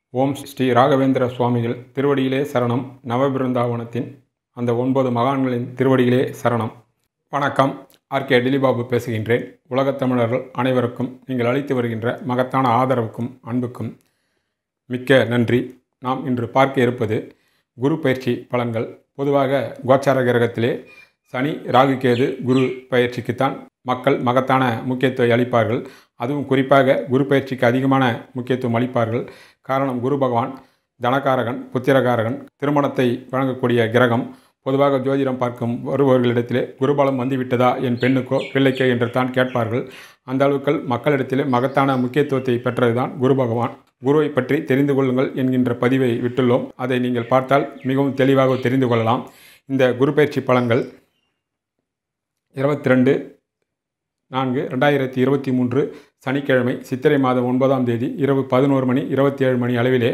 ஓம் ஸ்ரீ ராகவேந்திர சுவாமிகள் திருவடியிலே சரணம் நவபிருந்தாவனத்தின் அந்த ஒன்பது மகான்களின் திருவடியிலே சரணம் வணக்கம் ஆர்கே டிலிபாபு பேசுகின்றேன் உலகத் தமிழர்கள் அனைவருக்கும் நீங்கள் அளித்து வருகின்ற மகத்தான ஆதரவுக்கும் அன்புக்கும் மிக்க நன்றி நாம் இன்று பார்க்க இருப்பது குரு பயிற்சி பலன்கள் பொதுவாக கோச்சார கிரகத்திலே சனி ராகு கேது குரு பயிற்சிக்குத்தான் மக்கள் மகத்தான முக்கியத்துவம் அளிப்பார்கள் அதுவும் குறிப்பாக குரு பயிற்சிக்கு அதிகமான முக்கியத்துவம் அளிப்பார்கள் காரணம் குரு பகவான் தனகாரகன் புத்திரகாரகன் திருமணத்தை வழங்கக்கூடிய கிரகம் பொதுவாக ஜோதிடம் பார்க்கும் வருபவர்களிடத்திலே குருபலம் வந்துவிட்டதா என் பெண்ணுக்கோ பிள்ளைக்கோ என்று தான் கேட்பார்கள் அந்த அளவுக்கு மக்களிடத்திலே மகத்தான முக்கியத்துவத்தை பெற்றதுதான் குரு பகவான் குருவை பற்றி தெரிந்து கொள்ளுங்கள் என்கின்ற பதிவை விட்டுள்ளோம் அதை நீங்கள் பார்த்தால் மிகவும் தெளிவாக தெரிந்து கொள்ளலாம் இந்த குரு பயிற்சி பலன்கள் இருபத்தி ரெண்டு நான்கு ரெண்டாயிரத்தி இருபத்தி மூன்று சனிக்கிழமை சித்திரை மாதம் ஒன்பதாம் தேதி இரவு பதினோரு மணி இருபத்தி ஏழு மணி அளவிலே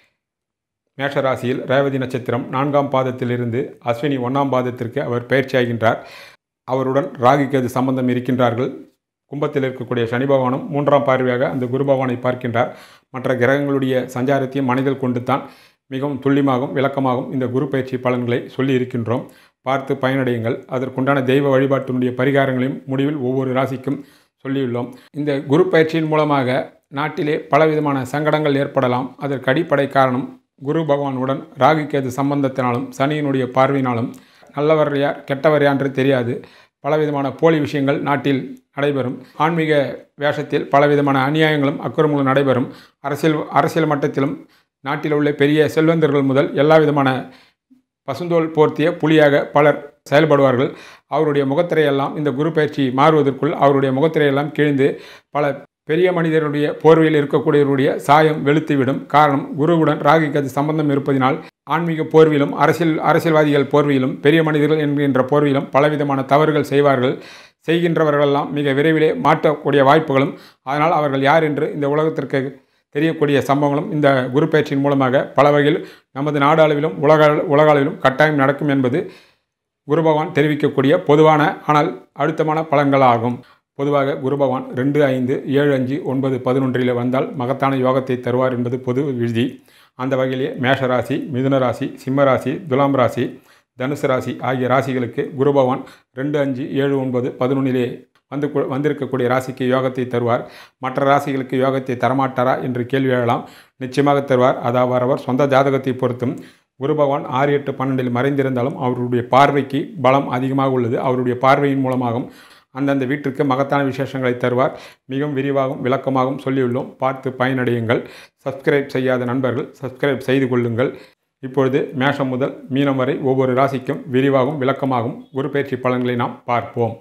மேஷராசியில் ரேவதி நட்சத்திரம் நான்காம் பாதத்திலிருந்து அஸ்வினி ஒன்றாம் பாதத்திற்கு அவர் பயிற்சியாகின்றார் அவருடன் ராகு கேது சம்பந்தம் இருக்கின்றார்கள் கும்பத்தில் இருக்கக்கூடிய சனி பகவானும் மூன்றாம் பார்வையாக அந்த குரு பகவானை பார்க்கின்றார் மற்ற கிரகங்களுடைய சஞ்சாரத்தையும் மனதில் கொண்டு தான் மிகவும் துல்லியமாகவும் விளக்கமாகவும் இந்த குரு பயிற்சி பலன்களை சொல்லி இருக்கின்றோம் பார்த்து பயனடையுங்கள் அதற்குண்டான தெய்வ வழிபாட்டினுடைய பரிகாரங்களையும் முடிவில் ஒவ்வொரு ராசிக்கும் சொல்லியுள்ளோம் இந்த குரு பயிற்சியின் மூலமாக நாட்டிலே பலவிதமான சங்கடங்கள் ஏற்படலாம் அதற்கு அடிப்படை காரணம் குரு பகவானுடன் ராகு கேது சம்பந்தத்தினாலும் சனியினுடைய பார்வையினாலும் நல்லவர் யார் கெட்டவர் யார் என்று தெரியாது பலவிதமான போலி விஷயங்கள் நாட்டில் நடைபெறும் ஆன்மீக வேஷத்தில் பலவிதமான அநியாயங்களும் அக்கிரமங்களும் நடைபெறும் அரசியல் அரசியல் மட்டத்திலும் நாட்டில் உள்ள பெரிய செல்வந்தர்கள் முதல் எல்லா விதமான பசுந்தோல் போர்த்திய புலியாக பலர் செயல்படுவார்கள் அவருடைய முகத்திரையெல்லாம் இந்த குரு பயிற்சி மாறுவதற்குள் அவருடைய முகத்திரையெல்லாம் கிழிந்து பல பெரிய மனிதருடைய போர்வையில் இருக்கக்கூடியவருடைய சாயம் வெளுத்துவிடும் காரணம் குருவுடன் ராகிக்கு அது சம்பந்தம் இருப்பதினால் ஆன்மீக போர்விலும் அரசியல் அரசியல்வாதிகள் போர்வையிலும் பெரிய மனிதர்கள் என்கின்ற போர்வையிலும் பலவிதமான தவறுகள் செய்வார்கள் செய்கின்றவர்களெல்லாம் மிக விரைவிலே மாற்றக்கூடிய வாய்ப்புகளும் அதனால் அவர்கள் யார் என்று இந்த உலகத்திற்கு தெரியக்கூடிய சம்பவங்களும் இந்த குரு பயிற்சியின் மூலமாக பல வகையில் நமது நாடு அளவிலும் உலக உலக அளவிலும் கட்டாயம் நடக்கும் என்பது குரு பகவான் தெரிவிக்கக்கூடிய பொதுவான ஆனால் அழுத்தமான பலன்களாகும் பொதுவாக குரு பகவான் ரெண்டு ஐந்து ஏழு அஞ்சு ஒன்பது பதினொன்றில் வந்தால் மகத்தான யோகத்தை தருவார் என்பது பொது விதி அந்த வகையிலே மேஷராசி மிதுன ராசி சிம்ம ராசி துலாம் ராசி தனுசு ராசி ஆகிய ராசிகளுக்கு குரு பகவான் ரெண்டு அஞ்சு ஏழு ஒன்பது பதினொன்றிலே வந்து வந்திருக்கக்கூடிய ராசிக்கு யோகத்தை தருவார் மற்ற ராசிகளுக்கு யோகத்தை தரமாட்டாரா என்று கேள்வி எழலாம் நிச்சயமாக தருவார் அதாவது அவர் சொந்த ஜாதகத்தை பொறுத்தும் குரு பகவான் ஆறு எட்டு பன்னெண்டில் மறைந்திருந்தாலும் அவருடைய பார்வைக்கு பலம் அதிகமாக உள்ளது அவருடைய பார்வையின் மூலமாகவும் அந்தந்த வீட்டிற்கு மகத்தான விசேஷங்களை தருவார் மிகவும் விரிவாகவும் விளக்கமாகவும் சொல்லியுள்ளோம் பார்த்து பயனடையுங்கள் சப்ஸ்கிரைப் செய்யாத நண்பர்கள் சப்ஸ்கிரைப் செய்து கொள்ளுங்கள் இப்பொழுது மேஷம் முதல் மீனம் வரை ஒவ்வொரு ராசிக்கும் விரிவாகவும் விளக்கமாகவும் குரு பயிற்சி பலன்களை நாம் பார்ப்போம்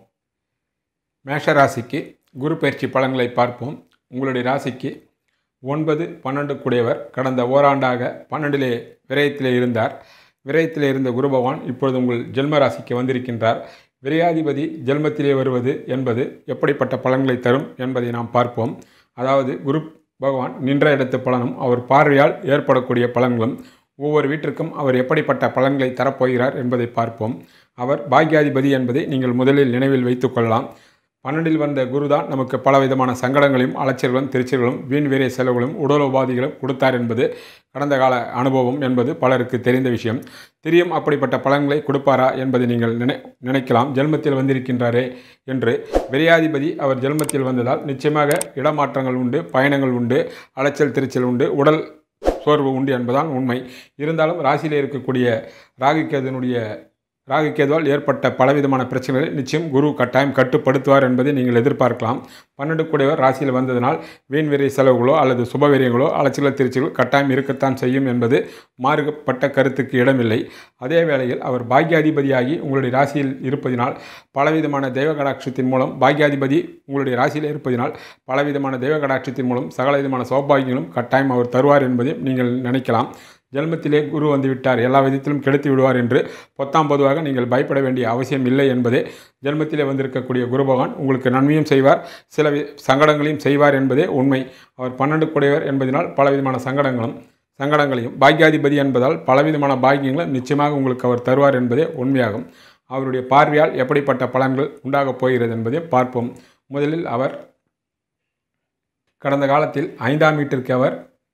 மேஷ ராசிக்கு குரு பயிற்சி பலன்களை பார்ப்போம் உங்களுடைய ராசிக்கு ஒன்பது பன்னெண்டு கூடியவர் கடந்த ஓராண்டாக பன்னெண்டிலே விரயத்திலே இருந்தார் விரயத்திலே இருந்த குரு பகவான் இப்பொழுது உங்கள் ஜென்ம ராசிக்கு வந்திருக்கின்றார் விரையாதிபதி ஜென்மத்திலே வருவது என்பது எப்படிப்பட்ட பலன்களை தரும் என்பதை நாம் பார்ப்போம் அதாவது குரு பகவான் நின்ற இடத்து பலனும் அவர் பார்வையால் ஏற்படக்கூடிய பலன்களும் ஒவ்வொரு வீட்டிற்கும் அவர் எப்படிப்பட்ட பலன்களை தரப்போகிறார் என்பதை பார்ப்போம் அவர் பாக்யாதிபதி என்பதை நீங்கள் முதலில் நினைவில் வைத்துக்கொள்ளலாம் பன்னெண்டில் வந்த குரு தான் நமக்கு பலவிதமான சங்கடங்களையும் அலைச்சல்களும் திருச்சல்களும் வீண் வீரிய செலவுகளும் உடல் உபாதிகளும் கொடுத்தார் என்பது கடந்த கால அனுபவம் என்பது பலருக்கு தெரிந்த விஷயம் திரியும் அப்படிப்பட்ட பலன்களை கொடுப்பாரா என்பதை நீங்கள் நினை நினைக்கலாம் ஜென்மத்தில் வந்திருக்கின்றாரே என்று விரையாதிபதி அவர் ஜென்மத்தில் வந்ததால் நிச்சயமாக இடமாற்றங்கள் உண்டு பயணங்கள் உண்டு அலைச்சல் திருச்சல் உண்டு உடல் சோர்வு உண்டு என்பதான் உண்மை இருந்தாலும் ராசியில் இருக்கக்கூடிய ராகுகேதனுடைய ராகுகேதுவால் ஏற்பட்ட பலவிதமான பிரச்சனைகளை நிச்சயம் குரு கட்டாயம் கட்டுப்படுத்துவார் என்பதை நீங்கள் எதிர்பார்க்கலாம் பன்னெண்டு கூடியவர் ராசியில் வந்ததனால் வீண் விரை செலவுகளோ அல்லது சுபவீரியங்களோ அலைச்சல திருச்சிகளோ கட்டாயம் இருக்கத்தான் செய்யும் என்பது மாறுபட்ட கருத்துக்கு இடமில்லை அதே வேளையில் அவர் பாக்யாதிபதியாகி உங்களுடைய ராசியில் இருப்பதினால் பலவிதமான தெய்வ கடாட்சத்தின் மூலம் பாக்யாதிபதி உங்களுடைய ராசியில் இருப்பதினால் பலவிதமான தெய்வ கடாட்சத்தின் மூலம் சகல விதமான சௌபாகியங்களும் கட்டாயம் அவர் தருவார் என்பதையும் நீங்கள் நினைக்கலாம் ஜென்மத்திலே குரு வந்து விட்டார் எல்லா விதத்திலும் கெடுத்து விடுவார் என்று பொத்தாம் பொதுவாக நீங்கள் பயப்பட வேண்டிய அவசியம் இல்லை என்பதே ஜென்மத்திலே வந்திருக்கக்கூடிய குரு பகவான் உங்களுக்கு நன்மையும் செய்வார் சில சங்கடங்களையும் செய்வார் என்பதே உண்மை அவர் பன்னெண்டு குடையவர் என்பதனால் பலவிதமான சங்கடங்களும் சங்கடங்களையும் பாக்யாதிபதி என்பதால் பலவிதமான பாக்கியங்களும் நிச்சயமாக உங்களுக்கு அவர் தருவார் என்பதே உண்மையாகும் அவருடைய பார்வையால் எப்படிப்பட்ட பலன்கள் உண்டாகப் போகிறது என்பதை பார்ப்போம் முதலில் அவர் கடந்த காலத்தில் ஐந்தாம் வீட்டிற்கு அவர்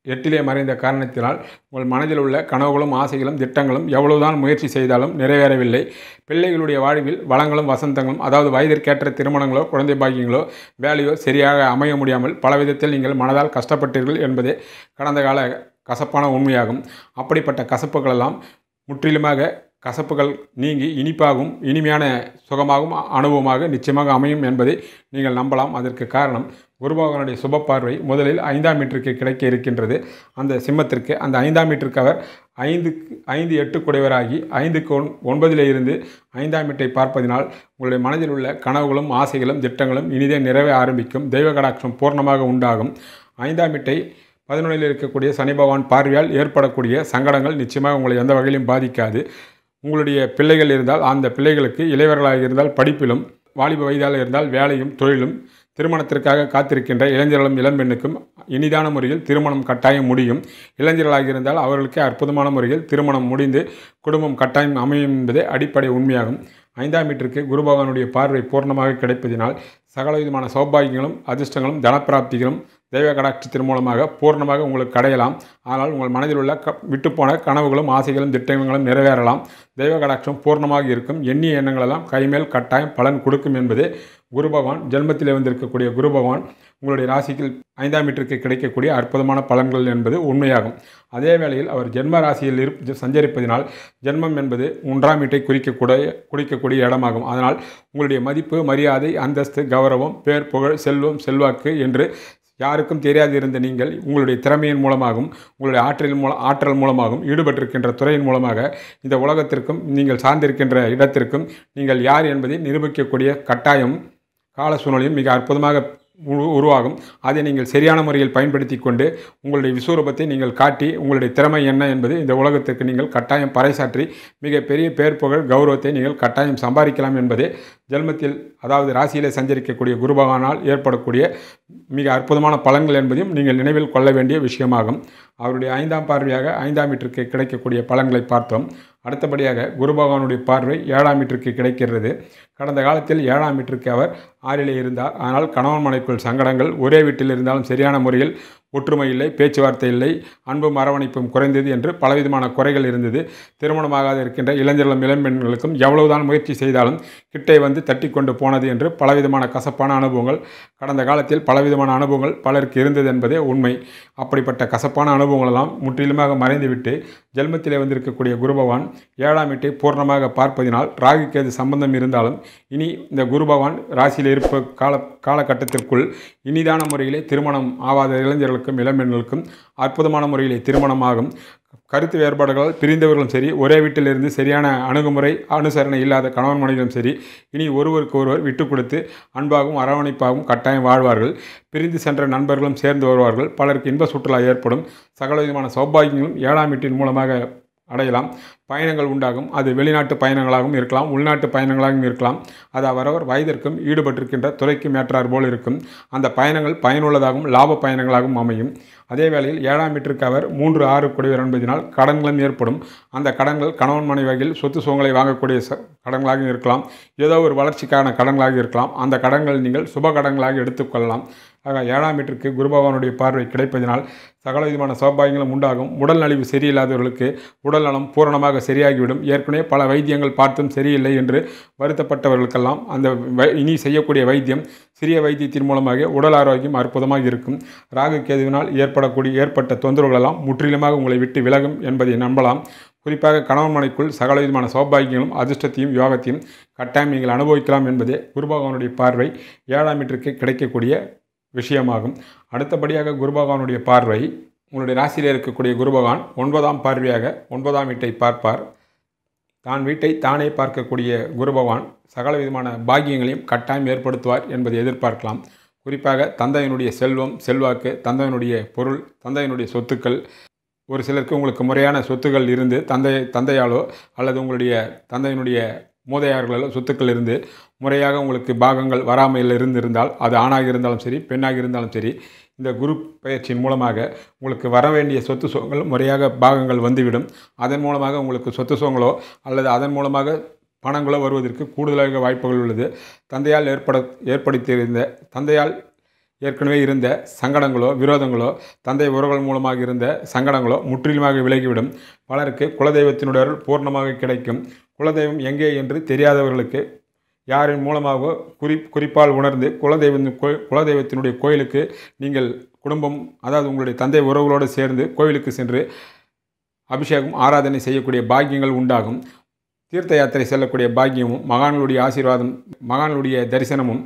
எட்டிலே மறைந்த காரணத்தினால் உங்கள் மனதில் உள்ள கனவுகளும் ஆசைகளும் திட்டங்களும் எவ்வளவுதான் முயற்சி செய்தாலும் நிறைவேறவில்லை பிள்ளைகளுடைய வாழ்வில் வளங்களும் வசந்தங்களும் அதாவது வயதிற்கேற்ற திருமணங்களோ குழந்தை பாக்கியங்களோ வேலையோ சரியாக அமைய முடியாமல் பல விதத்தில் நீங்கள் மனதால் கஷ்டப்பட்டீர்கள் என்பதே கடந்த கால கசப்பான உண்மையாகும் அப்படிப்பட்ட கசப்புகளெல்லாம் முற்றிலுமாக கசப்புகள் நீங்கி இனிப்பாகவும் இனிமையான சுகமாகவும் அனுபவமாக நிச்சயமாக அமையும் என்பதை நீங்கள் நம்பலாம் அதற்கு காரணம் குருபகவானுடைய சுப பார்வை முதலில் ஐந்தாம் மீட்டருக்கு கிடைக்க இருக்கின்றது அந்த சிம்மத்திற்கு அந்த ஐந்தாம் மீட்டருக்கு அவர் ஐந்து ஐந்து எட்டு குடைவராகி ஐந்துக்கு ஒன் ஒன்பதிலே இருந்து ஐந்தாம் மீட்டை பார்ப்பதினால் உங்களுடைய மனதில் உள்ள கனவுகளும் ஆசைகளும் திட்டங்களும் இனிதே நிறைவே ஆரம்பிக்கும் தெய்வ கடாட்சம் பூர்ணமாக உண்டாகும் ஐந்தாம் மீட்டை பதினொன்றில் இருக்கக்கூடிய சனி பகவான் பார்வையால் ஏற்படக்கூடிய சங்கடங்கள் நிச்சயமாக உங்களை எந்த வகையிலும் பாதிக்காது உங்களுடைய பிள்ளைகள் இருந்தால் அந்த பிள்ளைகளுக்கு இளையவர்களாக இருந்தால் படிப்பிலும் வாலிப வயதாக இருந்தால் வேலையும் தொழிலும் திருமணத்திற்காக காத்திருக்கின்ற இளைஞர்களும் இளம்பெண்ணுக்கும் இனிதான முறையில் திருமணம் கட்டாயம் முடியும் இளைஞர்களாக இருந்தால் அவர்களுக்கு அற்புதமான முறையில் திருமணம் முடிந்து குடும்பம் கட்டாயம் அமையும் என்பதே அடிப்படை உண்மையாகும் ஐந்தாம் வீட்டிற்கு குரு பகவானுடைய பார்வை பூர்ணமாக கிடைப்பதினால் சகலவிதமான சௌபாகியங்களும் அதிர்ஷ்டங்களும் தனப்பிராப்திகளும் தெய்வ கடாட்சத்தின் மூலமாக பூர்ணமாக உங்களுக்கு கிடையலாம் ஆனால் உங்கள் மனதில் உள்ள க விட்டுப்போன கனவுகளும் ஆசைகளும் திட்டங்களும் நிறைவேறலாம் தெய்வ கடாட்சம் பூர்ணமாக இருக்கும் எண்ணிய எண்ணங்களெல்லாம் கைமேல் கட்டாயம் பலன் கொடுக்கும் என்பதே குரு பகவான் ஜென்மத்திலே வந்திருக்கக்கூடிய குரு பகவான் உங்களுடைய ராசிக்கு ஐந்தாம் வீட்டிற்கு கிடைக்கக்கூடிய அற்புதமான பலன்கள் என்பது உண்மையாகும் அதே வேளையில் அவர் ஜென்ம ராசியில் இருப் சஞ்சரிப்பதினால் ஜென்மம் என்பது மூன்றாம் வீட்டை குறிக்கக்கூடிய குறிக்கக்கூடிய இடமாகும் அதனால் உங்களுடைய மதிப்பு மரியாதை அந்தஸ்து கௌரவம் பேர் புகழ் செல்வம் செல்வாக்கு என்று யாருக்கும் தெரியாது இருந்த நீங்கள் உங்களுடைய திறமையின் மூலமாகவும் உங்களுடைய ஆற்றல் மூல ஆற்றல் மூலமாகவும் ஈடுபட்டிருக்கின்ற துறையின் மூலமாக இந்த உலகத்திற்கும் நீங்கள் சார்ந்திருக்கின்ற இடத்திற்கும் நீங்கள் யார் என்பதை நிரூபிக்கக்கூடிய கட்டாயம் கால சூழ்நிலையும் மிக அற்புதமாக உரு- உருவாகும் அதை நீங்கள் சரியான முறையில் பயன்படுத்தி கொண்டு உங்களுடைய விஸ்வரூபத்தை நீங்கள் காட்டி உங்களுடைய திறமை என்ன என்பது இந்த உலகத்திற்கு நீங்கள் கட்டாயம் பறைசாற்றி மிகப்பெரிய பேர் புகழ் கௌரவத்தை நீங்கள் கட்டாயம் சம்பாதிக்கலாம் என்பதே ஜென்மத்தில் அதாவது ராசியிலே சஞ்சரிக்கக்கூடிய குரு பகவானால் ஏற்படக்கூடிய மிக அற்புதமான பலன்கள் என்பதையும் நீங்கள் நினைவில் கொள்ள வேண்டிய விஷயமாகும் அவருடைய ஐந்தாம் பார்வையாக ஐந்தாம் வீட்டிற்கு கிடைக்கக்கூடிய பலன்களை பார்த்தோம் அடுத்தபடியாக குரு பகவானுடைய பார்வை ஏழாம் வீட்டிற்கு கிடைக்கிறது கடந்த காலத்தில் ஏழாம் வீட்டிற்கு அவர் ஆறிலே இருந்தார் ஆனால் கணவன் மனைக்குள் சங்கடங்கள் ஒரே வீட்டில் இருந்தாலும் சரியான முறையில் ஒற்றுமை இல்லை பேச்சுவார்த்தை இல்லை அன்பும் அரவணைப்பும் குறைந்தது என்று பலவிதமான குறைகள் இருந்தது திருமணமாகாத இருக்கின்ற இளைஞர்களும் இளம்பெண்களுக்கும் எவ்வளவுதான் முயற்சி செய்தாலும் கிட்டே வந்து தட்டி கொண்டு போனது என்று பலவிதமான கசப்பான அனுபவங்கள் கடந்த காலத்தில் பலவிதமான அனுபவங்கள் பலருக்கு இருந்தது என்பதே உண்மை அப்படிப்பட்ட கசப்பான அனுபவங்களெல்லாம் முற்றிலுமாக மறைந்துவிட்டு ஜென்மத்திலே வந்திருக்கக்கூடிய குரு பகவான் ஏழாம் வீட்டை பூர்ணமாக பார்ப்பதினால் ராகு கேது சம்பந்தம் இருந்தாலும் இனி இந்த குரு பகவான் ராசியில் இருப்ப கால காலகட்டத்திற்குள் இனிதான முறையிலே திருமணம் ஆகாத இளைஞர்களுக்கும் இளம்பெண்களுக்கும் அற்புதமான முறையிலே திருமணமாகும் கருத்து வேறுபாடுகளால் பிரிந்தவர்களும் சரி ஒரே வீட்டிலிருந்து சரியான அணுகுமுறை அனுசரணை இல்லாத கணவன் மனைவியும் சரி இனி ஒருவருக்கு ஒருவர் விட்டு கொடுத்து அன்பாகவும் அரவணைப்பாகவும் கட்டாயம் வாழ்வார்கள் பிரிந்து சென்ற நண்பர்களும் சேர்ந்து வருவார்கள் பலருக்கு இன்ப சுற்றுலா ஏற்படும் சகலவிதமான சௌபாகியங்களும் ஏழாம் வீட்டின் மூலமாக அடையலாம் பயணங்கள் உண்டாகும் அது வெளிநாட்டு பயணங்களாகவும் இருக்கலாம் உள்நாட்டு பயணங்களாகவும் இருக்கலாம் அது அவரவர் வயதிற்கும் ஈடுபட்டிருக்கின்ற துறைக்கும் ஏற்றார் போல் இருக்கும் அந்த பயணங்கள் பயனுள்ளதாகவும் லாப பயணங்களாகவும் அமையும் அதே வேளையில் ஏழாம் வீட்டிற்கு அவர் மூன்று ஆறு குடிவர் என்பதனால் கடன்களும் ஏற்படும் அந்த கடன்கள் கணவன் மனைவி வகையில் சொத்து சுகங்களை வாங்கக்கூடிய ச கடன்களாக இருக்கலாம் ஏதோ ஒரு வளர்ச்சிக்கான கடன்களாக இருக்கலாம் அந்த கடன்கள் நீங்கள் சுப கடன்களாக எடுத்துக்கொள்ளலாம் ஆக ஏழாம் வீட்டிற்கு குரு பகவானுடைய பார்வை கிடைப்பதினால் சகல விதமான சௌபாகியங்களும் உண்டாகும் உடல் நலிவு சரியில்லாதவர்களுக்கு உடல் நலம் பூரணமாக சரியாகிவிடும் ஏற்கனவே பல வைத்தியங்கள் பார்த்தும் சரியில்லை என்று வருத்தப்பட்டவர்களுக்கெல்லாம் அந்த வை இனி செய்யக்கூடிய வைத்தியம் சிறிய வைத்தியத்தின் மூலமாக உடல் ஆரோக்கியம் அற்புதமாக இருக்கும் ராகு கேதுவினால் ஏற்படக்கூடிய ஏற்பட்ட தொந்தரவுகளெல்லாம் முற்றிலுமாக உங்களை விட்டு விலகும் என்பதை நம்பலாம் குறிப்பாக கணவன் மனைக்குள் சகல விதமான சௌபாகியங்களும் அதிர்ஷ்டத்தையும் யோகத்தையும் கட்டாயம் நீங்கள் அனுபவிக்கலாம் என்பதே குரு பகவானுடைய பார்வை ஏழாம் வீட்டிற்கு கிடைக்கக்கூடிய விஷயமாகும் அடுத்தபடியாக குரு பகவானுடைய பார்வை உங்களுடைய ராசியிலே இருக்கக்கூடிய குரு பகவான் ஒன்பதாம் பார்வையாக ஒன்பதாம் வீட்டை பார்ப்பார் தான் வீட்டை தானே பார்க்கக்கூடிய குரு பகவான் சகல விதமான பாக்கியங்களையும் கட்டாயம் ஏற்படுத்துவார் என்பதை எதிர்பார்க்கலாம் குறிப்பாக தந்தையினுடைய செல்வம் செல்வாக்கு தந்தையினுடைய பொருள் தந்தையினுடைய சொத்துக்கள் ஒரு சிலருக்கு உங்களுக்கு முறையான சொத்துக்கள் இருந்து தந்தை தந்தையாலோ அல்லது உங்களுடைய தந்தையினுடைய மூதையார்களோ சொத்துக்கள் இருந்து முறையாக உங்களுக்கு பாகங்கள் வராமையில் இருந்திருந்தால் அது ஆணாக இருந்தாலும் சரி பெண்ணாக இருந்தாலும் சரி இந்த குரு பயிற்சியின் மூலமாக உங்களுக்கு வர வேண்டிய சொத்து சுகங்கள் முறையாக பாகங்கள் வந்துவிடும் அதன் மூலமாக உங்களுக்கு சொத்து சுகங்களோ அல்லது அதன் மூலமாக பணங்களோ வருவதற்கு கூடுதலாக வாய்ப்புகள் உள்ளது தந்தையால் ஏற்பட ஏற்படுத்தியிருந்த தந்தையால் ஏற்கனவே இருந்த சங்கடங்களோ விரோதங்களோ தந்தை உறவுகள் மூலமாக இருந்த சங்கடங்களோ முற்றிலுமாக விலகிவிடும் பலருக்கு குலதெய்வத்தினுடைய அருள் பூர்ணமாக கிடைக்கும் குலதெய்வம் எங்கே என்று தெரியாதவர்களுக்கு யாரின் மூலமாக குறி குறிப்பால் உணர்ந்து குலதெய்வம் கோ- குலதெய்வத்தினுடைய கோயிலுக்கு நீங்கள் குடும்பம் அதாவது உங்களுடைய தந்தை உறவுகளோடு சேர்ந்து கோயிலுக்கு சென்று அபிஷேகம் ஆராதனை செய்யக்கூடிய பாக்கியங்கள் உண்டாகும் தீர்த்த யாத்திரை செல்லக்கூடிய பாக்கியமும் மகான்களுடைய ஆசீர்வாதம் மகான்களுடைய தரிசனமும்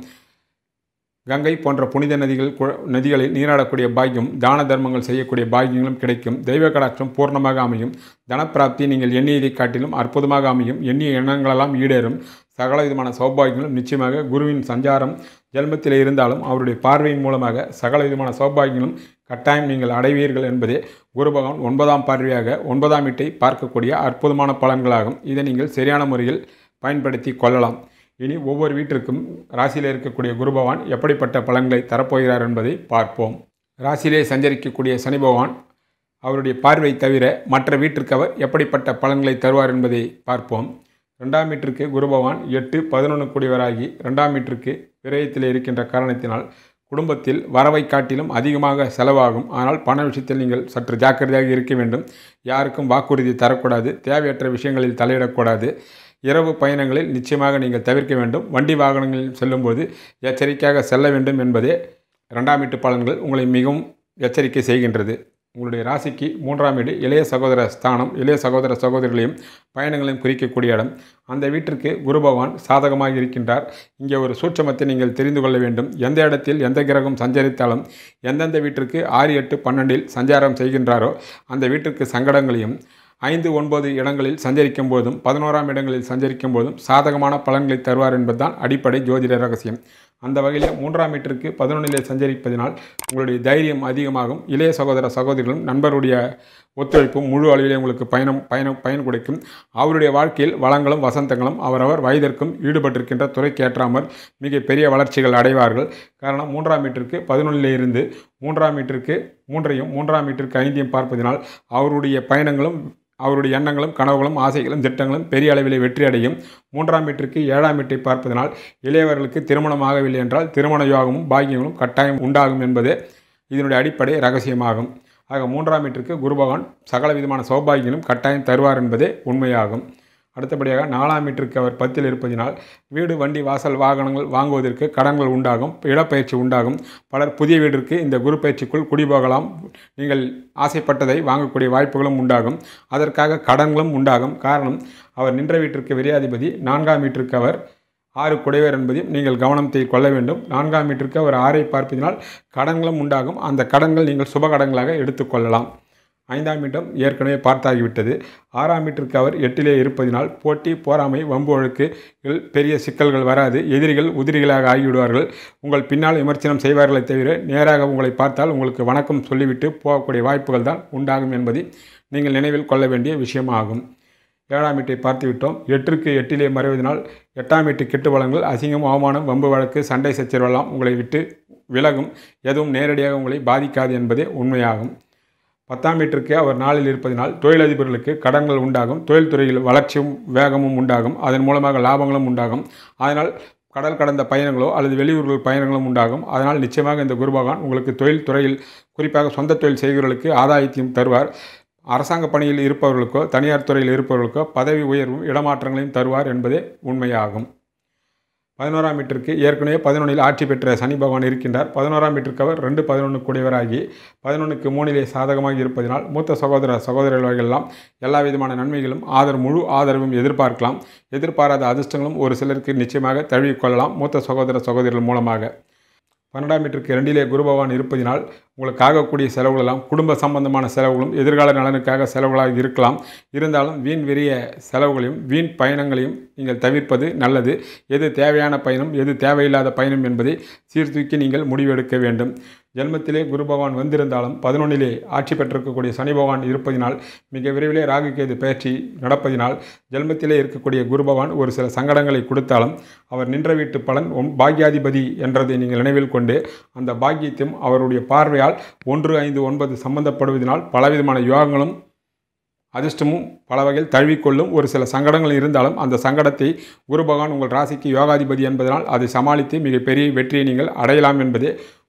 கங்கை போன்ற புனித நதிகள் கு- நதிகளில் நீராடக்கூடிய பாக்கியம் தான தர்மங்கள் செய்யக்கூடிய பாக்கியங்களும் கிடைக்கும் தெய்வ கடாட்சம் பூர்ணமாக அமையும் தனப்பிராப்தி நீங்கள் எண்ணியதை காட்டிலும் அற்புதமாக அமையும் எண்ணிய எண்ணங்களெல்லாம் ஈடேறும் சகல விதமான சௌபாகியங்களும் நிச்சயமாக குருவின் சஞ்சாரம் ஜென்மத்தில் இருந்தாலும் அவருடைய பார்வையின் மூலமாக சகல விதமான சௌபாகியங்களும் கட்டாயம் நீங்கள் அடைவீர்கள் என்பதே குரு பகவான் ஒன்பதாம் பார்வையாக ஒன்பதாம் வீட்டை பார்க்கக்கூடிய அற்புதமான பலன்களாகும் இதை நீங்கள் சரியான முறையில் பயன்படுத்தி கொள்ளலாம் இனி ஒவ்வொரு வீட்டிற்கும் ராசியில் இருக்கக்கூடிய குரு பகவான் எப்படிப்பட்ட பலன்களை தரப்போகிறார் என்பதை பார்ப்போம் ராசியிலே சஞ்சரிக்கக்கூடிய சனி பகவான் அவருடைய பார்வை தவிர மற்ற வீட்டிற்கு அவர் எப்படிப்பட்ட பலன்களை தருவார் என்பதை பார்ப்போம் ரெண்டாம் வீட்டிற்கு குரு பகவான் எட்டு பதினொன்று கூடியவராகி ரெண்டாம் வீட்டிற்கு விரயத்தில் இருக்கின்ற காரணத்தினால் குடும்பத்தில் வரவை காட்டிலும் அதிகமாக செலவாகும் ஆனால் பண விஷயத்தில் நீங்கள் சற்று ஜாக்கிரதையாக இருக்க வேண்டும் யாருக்கும் வாக்குறுதி தரக்கூடாது தேவையற்ற விஷயங்களில் தலையிடக்கூடாது இரவு பயணங்களில் நிச்சயமாக நீங்கள் தவிர்க்க வேண்டும் வண்டி வாகனங்களில் செல்லும்போது எச்சரிக்கையாக செல்ல வேண்டும் என்பதே ரெண்டாம் வீட்டு பலன்கள் உங்களை மிகவும் எச்சரிக்கை செய்கின்றது உங்களுடைய ராசிக்கு மூன்றாம் வீடு இளைய சகோதர ஸ்தானம் இளைய சகோதர சகோதரிகளையும் பயணங்களையும் குறிக்கக்கூடிய இடம் அந்த வீட்டிற்கு குரு பகவான் சாதகமாக இருக்கின்றார் இங்கே ஒரு சூட்சமத்தை நீங்கள் தெரிந்து கொள்ள வேண்டும் எந்த இடத்தில் எந்த கிரகம் சஞ்சரித்தாலும் எந்தெந்த வீட்டிற்கு ஆறு எட்டு பன்னெண்டில் சஞ்சாரம் செய்கின்றாரோ அந்த வீட்டிற்கு சங்கடங்களையும் ஐந்து ஒன்பது இடங்களில் சஞ்சரிக்கும் போதும் பதினோராம் இடங்களில் சஞ்சரிக்கும் போதும் சாதகமான பலன்களை தருவார் என்பதுதான் அடிப்படை ஜோதிட ரகசியம் அந்த வகையில் மூன்றாம் வீட்டிற்கு பதினொன்றிலே சஞ்சரிப்பதினால் உங்களுடைய தைரியம் அதிகமாகும் இளைய சகோதர சகோதரிகளும் நண்பருடைய ஒத்துழைப்பும் முழு அளவிலே உங்களுக்கு பயணம் பயணம் பயன் கொடுக்கும் அவருடைய வாழ்க்கையில் வளங்களும் வசந்தங்களும் அவரவர் வயதிற்கும் ஈடுபட்டிருக்கின்ற துறைக்கு ஏற்றாமல் மிக பெரிய வளர்ச்சிகள் அடைவார்கள் காரணம் மூன்றாம் மீட்டருக்கு பதினொன்றிலே இருந்து மூன்றாம் மீட்டருக்கு மூன்றையும் மூன்றாம் மீட்டருக்கு ஐந்தையும் பார்ப்பதினால் அவருடைய பயணங்களும் அவருடைய எண்ணங்களும் கனவுகளும் ஆசைகளும் திட்டங்களும் பெரிய அளவிலே வெற்றி அடையும் மூன்றாம் வீட்டிற்கு ஏழாம் வீட்டை பார்ப்பதனால் இளையவர்களுக்கு திருமணம் ஆகவில்லை என்றால் திருமண யோகமும் பாக்கியங்களும் கட்டாயம் உண்டாகும் என்பதே இதனுடைய அடிப்படை ரகசியமாகும் ஆக மூன்றாம் வீட்டிற்கு குரு பகவான் சகல விதமான சௌபாகியங்களும் கட்டாயம் தருவார் என்பதே உண்மையாகும் அடுத்தபடியாக நாலாம் வீட்டிற்கு அவர் பத்தில் இருப்பதினால் வீடு வண்டி வாசல் வாகனங்கள் வாங்குவதற்கு கடன்கள் உண்டாகும் இடப்பயிற்சி உண்டாகும் பலர் புதிய வீட்டிற்கு இந்த குரு பயிற்சிக்குள் குடிபோகலாம் நீங்கள் ஆசைப்பட்டதை வாங்கக்கூடிய வாய்ப்புகளும் உண்டாகும் அதற்காக கடன்களும் உண்டாகும் காரணம் அவர் நின்ற வீட்டிற்கு விரையாதிபதி நான்காம் வீட்டிற்கு அவர் ஆறு குடைவர் என்பதையும் நீங்கள் கவனத்தை கொள்ள வேண்டும் நான்காம் வீட்டிற்கு அவர் ஆறை பார்ப்பதினால் கடன்களும் உண்டாகும் அந்த கடன்கள் நீங்கள் சுப கடன்களாக எடுத்துக்கொள்ளலாம் ஐந்தாம் வீட்டம் ஏற்கனவே பார்த்தாகிவிட்டது ஆறாம் வீட்டிற்கு அவர் எட்டிலே இருப்பதினால் போட்டி போராமை வம்பு வழக்கு இல் பெரிய சிக்கல்கள் வராது எதிரிகள் உதிரிகளாக ஆகிவிடுவார்கள் உங்கள் பின்னால் விமர்சனம் செய்வார்களே தவிர நேராக உங்களை பார்த்தால் உங்களுக்கு வணக்கம் சொல்லிவிட்டு போகக்கூடிய வாய்ப்புகள் தான் உண்டாகும் என்பதை நீங்கள் நினைவில் கொள்ள வேண்டிய விஷயமாகும் ஏழாம் வீட்டை பார்த்துவிட்டோம் எட்டிற்கு எட்டிலே மறைவதனால் எட்டாம் வீட்டு கெட்டு வளங்கள் அசிங்கம் அவமானம் வம்பு வழக்கு சண்டை சச்சரவெல்லாம் உங்களை விட்டு விலகும் எதுவும் நேரடியாக உங்களை பாதிக்காது என்பதே உண்மையாகும் பத்தாம் வீட்டிற்கு அவர் நாளில் இருப்பதினால் தொழிலதிபர்களுக்கு கடன்கள் உண்டாகும் தொழில்துறையில் வளர்ச்சியும் வேகமும் உண்டாகும் அதன் மூலமாக லாபங்களும் உண்டாகும் அதனால் கடல் கடந்த பயணங்களோ அல்லது வெளியூர்கள் பயணங்களும் உண்டாகும் அதனால் நிச்சயமாக இந்த குரு பகவான் உங்களுக்கு தொழில் துறையில் குறிப்பாக சொந்த தொழில் செய்கிறவர்களுக்கு ஆதாயத்தையும் தருவார் அரசாங்க பணியில் இருப்பவர்களுக்கோ தனியார் துறையில் இருப்பவர்களுக்கோ பதவி உயர்வும் இடமாற்றங்களையும் தருவார் என்பதே உண்மையாகும் பதினோராம் வீட்டிற்கு ஏற்கனவே பதினொன்றில் ஆட்சி பெற்ற சனி பகவான் இருக்கின்றார் பதினோராம் வீட்டிற்கு அவர் ரெண்டு பதினொன்று கூடியவராகி பதினொன்றுக்கு மூணிலே சாதகமாக இருப்பதினால் மூத்த சகோதர சகோதரர்கள் எல்லாம் எல்லா விதமான நன்மைகளும் ஆதரவு முழு ஆதரவும் எதிர்பார்க்கலாம் எதிர்பாராத அதிர்ஷ்டங்களும் ஒரு சிலருக்கு நிச்சயமாக தழுவிக்கொள்ளலாம் மூத்த சகோதர சகோதரிகள் மூலமாக பன்னெண்டாம் வீட்டிற்கு இரண்டிலே குரு பகவான் இருப்பதினால் உங்களுக்கு ஆகக்கூடிய செலவுகளெல்லாம் குடும்ப சம்பந்தமான செலவுகளும் எதிர்கால நலனுக்காக செலவுகளாக இருக்கலாம் இருந்தாலும் வீண் வெறிய செலவுகளையும் வீண் பயணங்களையும் நீங்கள் தவிர்ப்பது நல்லது எது தேவையான பயணம் எது தேவையில்லாத பயணம் என்பதை சீர்தூக்கி நீங்கள் முடிவெடுக்க வேண்டும் ஜென்மத்திலே குரு பகவான் வந்திருந்தாலும் பதினொன்னிலே ஆட்சி பெற்றிருக்கக்கூடிய சனி பகவான் இருப்பதினால் மிக விரைவிலே ராகுகேது பயிற்சி நடப்பதினால் ஜென்மத்திலே இருக்கக்கூடிய குரு பகவான் ஒரு சில சங்கடங்களை கொடுத்தாலும் அவர் நின்ற வீட்டு பலன் ஒம் பாக்யாதிபதி என்றதை நீங்கள் நினைவில் கொண்டு அந்த பாக்கியத்தையும் அவருடைய பார்வையால் ஒன்று ஐந்து ஒன்பது சம்பந்தப்படுவதனால் பலவிதமான யோகங்களும் அதிர்ஷ்டமும் பல வகையில் தழுவிக்கொள்ளும் ஒரு சில சங்கடங்கள் இருந்தாலும் அந்த சங்கடத்தை குரு பகவான் உங்கள் ராசிக்கு யோகாதிபதி என்பதனால் அதை சமாளித்து மிகப்பெரிய வெற்றியை நீங்கள் அடையலாம் என்பதே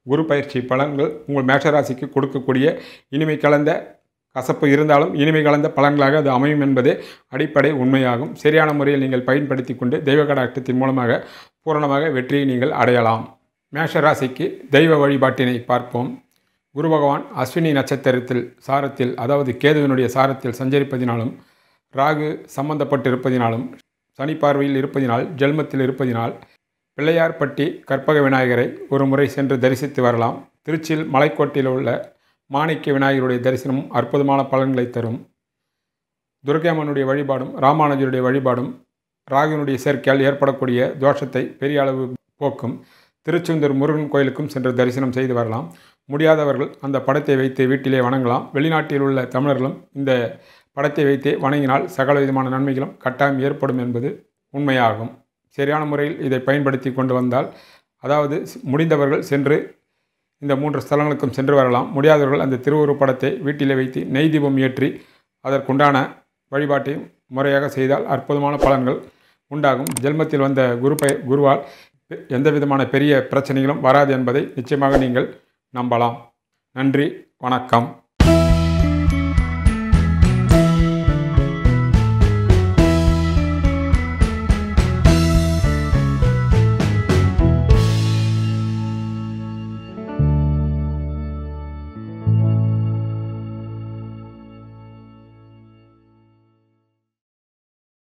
குரு பயிற்சி பலன்கள் உங்கள் மேஷராசிக்கு கொடுக்கக்கூடிய இனிமை கலந்த கசப்பு இருந்தாலும் இனிமை கலந்த பலன்களாக அது அமையும் என்பது அடிப்படை உண்மையாகும் சரியான முறையில் நீங்கள் பயன்படுத்தி கொண்டு தெய்வ கடாட்டத்தின் மூலமாக பூரணமாக வெற்றியை நீங்கள் அடையலாம் மேஷராசிக்கு தெய்வ வழிபாட்டினை பார்ப்போம் குரு பகவான் அஸ்வினி நட்சத்திரத்தில் சாரத்தில் அதாவது கேதுவினுடைய சாரத்தில் சஞ்சரிப்பதினாலும் ராகு சம்பந்தப்பட்டிருப்பதினாலும் சனி பார்வையில் இருப்பதினால் ஜென்மத்தில் இருப்பதினால் பிள்ளையார்பட்டி கற்பக விநாயகரை ஒரு முறை சென்று தரிசித்து வரலாம் திருச்சியில் மலைக்கோட்டில் உள்ள மாணிக்க விநாயகருடைய தரிசனமும் அற்புதமான பலன்களை தரும் துர்கையம்மனுடைய வழிபாடும் ராமானுஜருடைய வழிபாடும் ராகுனுடைய சேர்க்கையால் ஏற்படக்கூடிய தோஷத்தை பெரிய அளவு போக்கும் திருச்செந்தூர் முருகன் கோயிலுக்கும் சென்று தரிசனம் செய்து வரலாம் முடியாதவர்கள் அந்த படத்தை வைத்து வீட்டிலே வணங்கலாம் வெளிநாட்டில் உள்ள தமிழர்களும் இந்த படத்தை வைத்தே வணங்கினால் சகல விதமான நன்மைகளும் கட்டாயம் ஏற்படும் என்பது உண்மையாகும் சரியான முறையில் இதை பயன்படுத்தி கொண்டு வந்தால் அதாவது முடிந்தவர்கள் சென்று இந்த மூன்று ஸ்தலங்களுக்கும் சென்று வரலாம் முடியாதவர்கள் அந்த திருவுருவப் படத்தை வீட்டிலே வைத்து நெய் தீபம் ஏற்றி அதற்குண்டான வழிபாட்டை முறையாக செய்தால் அற்புதமான பலன்கள் உண்டாகும் ஜென்மத்தில் வந்த குரு பய குருவால் எந்த விதமான பெரிய பிரச்சனைகளும் வராது என்பதை நிச்சயமாக நீங்கள் நம்பலாம் நன்றி வணக்கம்